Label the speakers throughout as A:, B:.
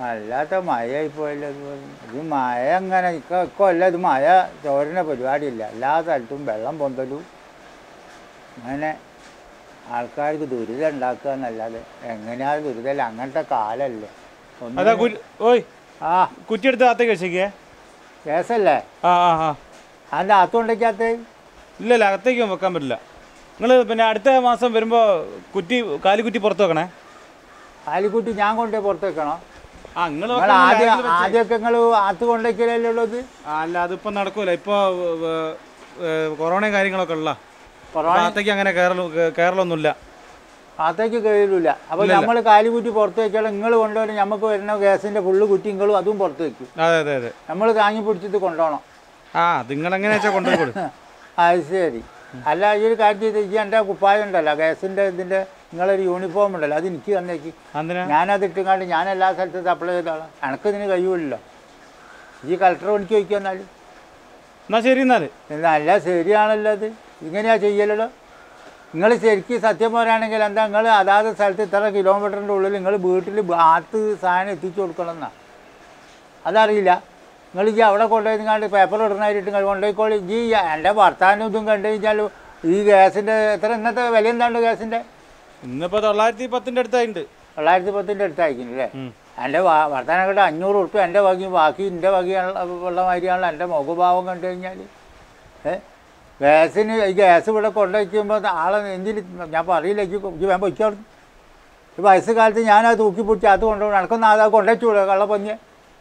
A: അല്ലാത്ത മഴയായി പോയല്ലോ ഇത് ഇത് മഴ അങ്ങനെ ഇക്ക ഇക്കൊല്ല ഇത് മഴ ചോരുന്ന പരിപാടിയില്ല എല്ലാ സ്ഥലത്തും വെള്ളം പൊന്തലും അങ്ങനെ ആൾക്കാർക്ക് ദുരിതം ഉണ്ടാക്കുക എന്നല്ലാതെ എങ്ങനെയാ ദുരിതമല്ല അങ്ങനത്തെ കാലല്ലേ ഒന്നും-
B: അതാ കു- ഓയ്
A: ആ
B: കുറ്റി എടുത്ത് അകത്തേക്ക് വെച്ചേക്കേ
A: കേസല്ലേ
B: ആ ആ ആ
A: അതിൻ്റെ അകത്തുകൊണ്ടേക്കകത്ത്
B: ഇല്ല ഇല്ല അകത്തേക്ക് വെക്കാൻ പറ്റില്ല നിങ്ങൾ പിന്നെ അടുത്ത മാസം വരുമ്പോൾ കുറ്റി കാലിക്കുറ്റി പുറത്ത് വെക്കണേ
A: കാലിക്കുട്ടി ഞാൻ കൊണ്ടുപോയി പുറത്ത് വെക്കണോ
B: ആ നിങ്ങൾ
A: നിങ്ങൾ ആദ്യം ആദ്യമൊക്കെ നിങ്ങൾ അകത്ത് കൊണ്ടുവയ്ക്കലല്ലേ ഉള്ളത്
B: അല്ല അതിപ്പോൾ നടക്കൂല ഇപ്പോൾ കൊറോണയും കാര്യങ്ങളൊക്കെ ഉള്ള
A: കൊറോണ
B: അകത്തേക്ക് അങ്ങനെ കയറല കയറലൊന്നുമില്ല
A: അകത്തേക്ക് കഴിയില്ല അപ്പോൾ നമ്മൾ കാലിക്കുറ്റി പുറത്ത് വെച്ചാൽ നിങ്ങൾ കൊണ്ടുവരും നമുക്ക് വരുന്ന ഗ്യാസിൻ്റെ ഫുള്ള് കുറ്റി നിങ്ങളും അതും പുറത്ത് വെക്കും
B: അതെ അതെ അതെ
A: നമ്മൾ താങ്ങി പിടിച്ചിട്ട് കൊണ്ടുപോകണം
B: ആ നിങ്ങൾ എങ്ങനെ വെച്ചാൽ കൊണ്ടുപോയി
A: അത് ശരി അല്ല ഈ ഒരു കാര്യം ചെയ്ത് ഈ എൻ്റെ കുപ്പായം ഉണ്ടല്ലോ ഗ്യാസിൻ്റെ ഇതിൻ്റെ നിങ്ങളൊരു യൂണിഫോം ഉണ്ടല്ലോ അത് എനിക്ക് തന്നേക്ക്
B: എന്തിനാ
A: ഞാനത് ഇട്ടുകൊണ്ട് ഞാൻ എല്ലാ സ്ഥലത്തും സപ്ലൈ ചെയ്തോളാം എനക്ക് ഇതിന് കഴിയൂലല്ലോ ഈ കളക്ടർ പണിക്ക് വയ്ക്കുക എന്നാലും
B: എന്നാ ശരി എന്നാൽ
A: നല്ല ശരിയാണല്ലോ അത് ഇങ്ങനെയാ ചെയ്യലല്ലോ നിങ്ങൾ ശരിക്കും സത്യം പറയുകയാണെങ്കിൽ എന്താ നിങ്ങൾ അതാത് സ്ഥലത്ത് ഇത്ര കിലോമീറ്ററിൻ്റെ ഉള്ളിൽ നിങ്ങൾ വീട്ടിൽ ആത്ത് സാധനം എത്തിച്ചു കൊടുക്കണം എന്നാ അതറിയില്ല നിങ്ങൾ ഈ അവിടെ കൊണ്ടുപോയി കണ്ട് പേപ്പർ ഇടുന്നതായിട്ട് നിങ്ങൾ കൊണ്ടുപോയിക്കോളി ഈ എൻ്റെ ഭർത്താവിനും ഇതും കണ്ടു കഴിഞ്ഞാൽ ഈ ഗ്യാസിൻ്റെ എത്ര ഇന്നത്തെ വില എന്താണ്ട് ഗ്യാസിൻ്റെ
B: ഇന്നിപ്പോൾ തൊള്ളായിരത്തി പത്തിൻ്റെ അടുത്തായിട്ടുണ്ട്
A: തൊള്ളായിരത്തി പത്തിൻ്റെ അടുത്തായിരിക്കുന്നില്ലേ
B: ഉം.
A: എൻ്റെ വർത്തമാനം കേട്ട് അഞ്ഞൂറ് ഉറുപ്പ്യ എൻ്റെ വകയും ബാക്കി എൻ്റെ വകയുള്ള ഉള്ള മാതിരിയാണല്ലോ എൻ്റെ മുഖഭാവം കണ്ടു കഴിഞ്ഞാൽ ഏ ഗ്യാസിന് ഈ ഗ്യാസ് ഇവിടെ കൊണ്ടുവയ്ക്കുമ്പോൾ ആളെ നെഞ്ചിൽ ഞാൻ പറയില്ല എനിക്ക് എനിക്ക് വേഗം പൊയ്ക്കോളൂ ഈ വയസ്സ് കാലത്ത് ഞാനത് തൂക്കി പിടിച്ച് അത് കൊണ്ടുപോകണം എനിക്കൊന്നും അത് കൊണ്ടുവച്ചൂടെ കള്ളപ്പഞ്ഞ്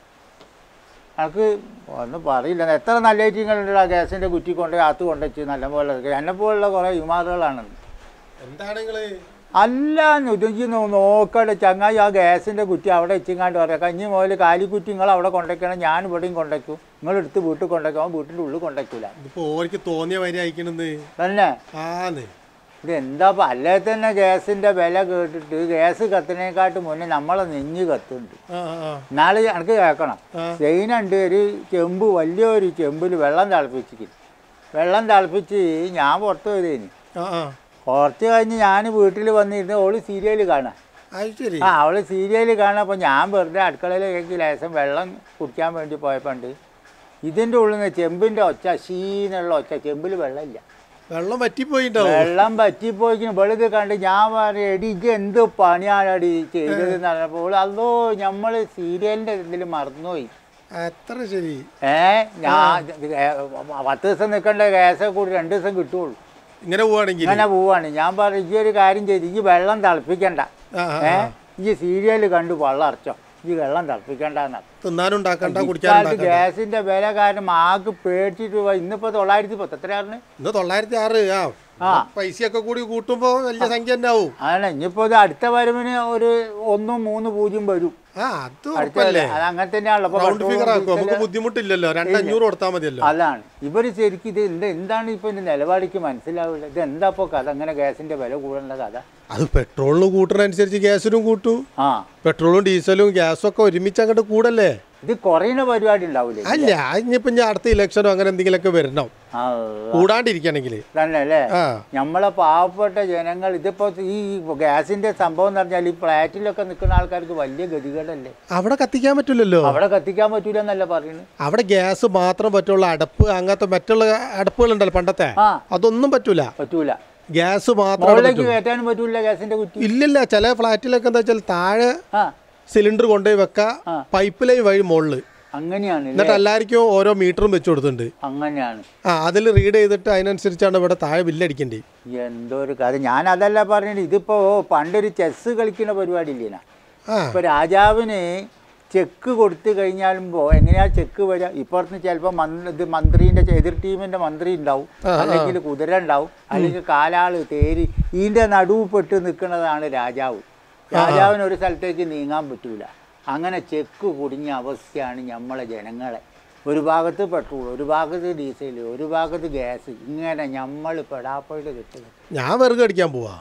A: എനിക്ക് ഒന്നും പറയില്ല എത്ര നല്ല ഐറ്റങ്ങളുണ്ട് ആ ഗ്യാസിൻ്റെ കുറ്റി കൊണ്ട് അകത്ത് കൊണ്ടുവച്ച് നല്ല പോലെ എന്നെ പോലുള്ള കുറേ യുമാറുകളാണ്
C: എന്താണ് നിങ്ങള്
A: അല്ല നുതുങ്ങി നോക്കട്ടെ ചങ്ങായി ആ ഗ്യാസിൻ്റെ കുറ്റി അവിടെ വെച്ചിങ്ങാണ്ട് പറയാം കഞ്ഞി മുതൽ കാലിക്കുറ്റി നിങ്ങൾ അവിടെ കൊണ്ടുവയ്ക്കണം ഞാൻ ഇവിടെയും കൊണ്ടുവയ്ക്കും നിങ്ങൾ എടുത്ത് വീട്ടിൽ കൊണ്ടുവയ്ക്കും അവൻ വീട്ടിൻ്റെ ഉള്ളിൽ കൊണ്ടുവയ്ക്കൂല
C: ഇതിപ്പോ ഓർക്ക് തോന്നിയ വരി അയക്കണെന്ന്
A: തന്നെ
C: ആന്ന്
A: ഇത് എന്താ ഇപ്പം അല്ലേ തന്നെ ഗ്യാസിൻ്റെ വില കേട്ടിട്ട് ഗ്യാസ് കത്തുന്നതിനെക്കാട്ട് മുന്നേ നമ്മളെ നെഞ്ഞ് കത്തുന്നുണ്ട്
C: ആ ആ
A: നാളെ എനിക്ക് കേൾക്കണം
C: ആ.
A: ചെയിനുണ്ട് ഒരു ചെമ്പ് വലിയൊരു ചെമ്പിൽ വെള്ളം തിളപ്പിച്ചിരിക്കും വെള്ളം തിളപ്പിച്ച് ഞാൻ പുറത്ത് പോയതേനി
C: ആ ആ
A: കുറച്ച് കഴിഞ്ഞ് ഞാൻ വീട്ടിൽ വന്നിരുന്ന് ഓള് സീരിയൽ കാണാം
C: അത് ശരി
A: ആ അവള് സീരിയൽ കാണപ്പോൾ ഞാൻ വെറുതെ അടുക്കളയിലേക്ക് ലേശം വെള്ളം കുടിക്കാൻ വേണ്ടി പോയപ്പോണ്ട് ഇതിൻ്റെ ഉള്ളിൽ നിന്ന് ചെമ്പിൻ്റെ ഒച്ച ഷീന്നുള്ള ഒച്ച ചെമ്പിൽ വെള്ളമില്ല
C: വെള്ളം വറ്റിപ്പോയിണ്ടാവും
A: വെള്ളം പറ്റിപ്പോയിക്കുന്നു വെളുത് കണ്ട് ഞാൻ പറഞ്ഞു എടി ഇത് എന്ത് പണിയാണടി ചെയ്തതെന്ന് പറഞ്ഞപ്പോൾ അതോ നമ്മൾ സീരിയലിൻ്റെ ഇതിൽ മറന്നുപോയി
C: അത്ര ശരി
A: ഏ ഞാൻ ഏ, പത്ത് ദിവസം നിൽക്കേണ്ട ഗ്യാസ് കൂടി രണ്ട് ദിവസം കിട്ടുള്ളൂ
C: ഇങ്ങനെ പോവാണെങ്കിൽ
A: ഇങ്ങനെ പോവാണ് ഞാൻ പറഞ്ഞു ഈ ഒരു കാര്യം ചെയ്ത് ഈ വെള്ളം തിളപ്പിക്കണ്ട
C: ആ, ആ,
A: ഏ
C: ആ.
A: ഈ സീരിയൽ കണ്ടു വെള്ളം അറച്ചോ ഈ വെള്ളം തിളപ്പിക്കണ്ടെന്നാ
C: തിന്നാനും ഉണ്ടാക്കണ്ട
A: ഇക്കാലത്ത്
C: കുടിക്കാനും
A: ഗ്യാസിന്റെ വില കാരണം ആകെ പേടിച്ചിട്ട് പോയി. ഇന്നിപ്പോ തൊള്ളായിരത്തി പത്ത് എത്രയാണ്
C: ഇന്ന് തൊള്ളായിരത്തി ആറ് ആ
A: ആ.
C: പൈസയൊക്കെ കൂടി കൂട്ടുമ്പോ വലിയ സംഖ്യ തന്നെ ആവും
A: അതാണ് ഇനിയിപ്പോ ഇത് അടുത്ത വരവിന് ഒരു ഒന്നും മൂന്ന് പൂജ്യം വരും
C: ആ അത്
A: അടുത്ത
C: ഉറപ്പല്ലേ
A: അത് അങ്ങനെ തന്നെയാണല്ലോ ഇപ്പൊ
C: റൗണ്ട്
A: petrol
C: ഫിഗർ ആക്കും നമുക്ക്
A: ഡീസല്
C: ബുദ്ധിമുട്ടില്ലല്ലോ രണ്ടഞ്ഞൂറ് കൊടുത്താൽ മതിയല്ലോ
A: അതാണ് ഇവര് ശരിക്കും ഇത് എന്ത് എന്താണ് ഇപ്പൊ ഇതിന്റെ നിലപാടിക്ക് മനസ്സിലാവില്ല ഇത് എന്താ ഇപ്പൊ കഥ അങ്ങനെ ഗ്യാസിന്റെ വില കൂടേണ്ട കഥ
C: അത് പെട്രോളിന് കൂട്ടുന്നതനുസരിച്ച് ഗ്യാസിനും കൂട്ടു
A: ആ
C: പെട്രോളും ഡീസലും ഗ്യാസും ഒക്കെ ഒരുമിച്ച് അങ്ങോട്ട് കൂടല്ലേ
A: ഇത് കുറയുന്ന പരിപാടി ഉണ്ടാവില്ലേ
C: അല്ല ഇനിയിപ്പോ ഞാൻ അടുത്ത ഇലക്ഷനോ അങ്ങനെ എന്തെങ്കിലുമൊക്കെ വരണം
A: ആ
C: കൂടാണ്ടിരിക്കണെങ്കിൽ
A: തന്നെ അല്ലേ
C: ആ
A: നമ്മളെ പാവപ്പെട്ട ജനങ്ങൾ ഇതിപ്പോ ഈ ഗ്യാസിന്റെ സംഭവം എന്ന് പറഞ്ഞാൽ ഈ ഫ്ലാറ്റിലൊക്കെ നിൽക്കുന്ന ആൾക്കാർക്ക് വലിയ ഗതികേടല്ലേ
C: അവിടെ കത്തിക്കാൻ പറ്റില്ലല്ലോ
A: അവിടെ കത്തിക്കാൻ പറ്റൂല എന്നല്ല പറയുന്നത്
C: അവിടെ ഗ്യാസ് മാത്രം പറ്റുള്ള അടപ്പ് അങ്ങനത്തെ മറ്റുള്ള അടപ്പുകൾ ഉണ്ടല്ലോ പണ്ടത്തെ
A: ആ
C: അതൊന്നും പറ്റൂല
A: പറ്റൂല
C: ഗ്യാസ് മാത്രം അവിടെ
A: മുകളിലേക്ക്
C: പറ്റൂ.
A: കയറ്റാനും പറ്റൂല ഗ്യാസിന്റെ കുറ്റി
C: ഇല്ലില്ല ചില ഫ്ലാറ്റിലൊക്കെ എന്താ വെച്ചാൽ താഴെ
A: ആ
C: സിലിണ്ടർ കൊണ്ടുപോയി വെക്ക
A: ആ.
C: പൈപ്പ് ലൈൻ വഴി മുകളിൽ
A: അങ്ങനെയാണ് ല്ലേ?
C: എന്നിട്ട് എല്ലാവർക്കും ഓരോ മീറ്ററും വെച്ച് കൊടുത്തിട്ടുണ്ട്
A: അങ്ങനെയാണ്
C: ആ അതിൽ റീഡ് ചെയ്തിട്ട് അതിനനുസരിച്ചാണ് ഇവിടെ താഴെ ബില്ലടിക്കേണ്ടത്
A: എന്തോ ഒരു കഥ ഞാൻ അതല്ല പറഞ്ഞത് ഇതിപ്പോ പണ്ടൊരു ചെസ് കളിക്കുന്ന പരിപാടി ഇല്ലേനാ
C: ആ
A: ഇപ്പൊ രാജാവിന് ചെക്ക് കൊടുത്തു കഴിഞ്ഞാലും പോ എങ്ങനെയാ ചെക്ക് വരിക ഇപ്പുറത്ത് ചിലപ്പോൾ ഇത് മന്ത്രിന്റെ എതിർ ടീമിന്റെ മന്ത്രി ഉണ്ടാവും അല്ലെങ്കിൽ കുതിര ഉണ്ടാവും അല്ലെങ്കിൽ കാലാള് തേര് ഇതിന്റെ നടുവ് പെട്ട് നിൽക്കുന്നതാണ് രാജാവ് രാജാവിന് ഒരു സ്ഥലത്തേക്ക് നീങ്ങാൻ പറ്റൂല അങ്ങനെ ചെക്ക് കുടുങ്ങിയ അവസ്ഥയാണ് നമ്മളെ ജനങ്ങളെ ഒരു ഭാഗത്ത് പെട്രോൾ ഒരു ഭാഗത്ത് ഡീസൽ ഒരു ഭാഗത്ത് ഗ്യാസ് ഇങ്ങനെ നമ്മൾ പെടാപ്പയിൽ കിട്ടുന്നത്
C: ഞാൻ വിറക് അടിക്കാൻ പോവാ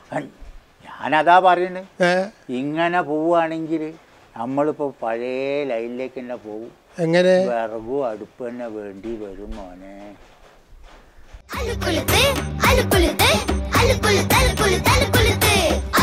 A: ഞാനതാ പറയുന്നത്
C: ഏ
A: ഇങ്ങനെ പോവുകയാണെങ്കിൽ നമ്മളിപ്പോൾ പഴയ ലൈനിലേക്ക് തന്നെ പോകും
C: എങ്ങനെ
A: വിറകും അടുപ്പ് തന്നെ വേണ്ടി വരും മോനെ
D: അലുക്കുളുത്ത് അലുക്കുളുത്ത് അലുക്കുളുത്ത് അലുക്കുളുത്ത് അലുക്കുളുത്ത്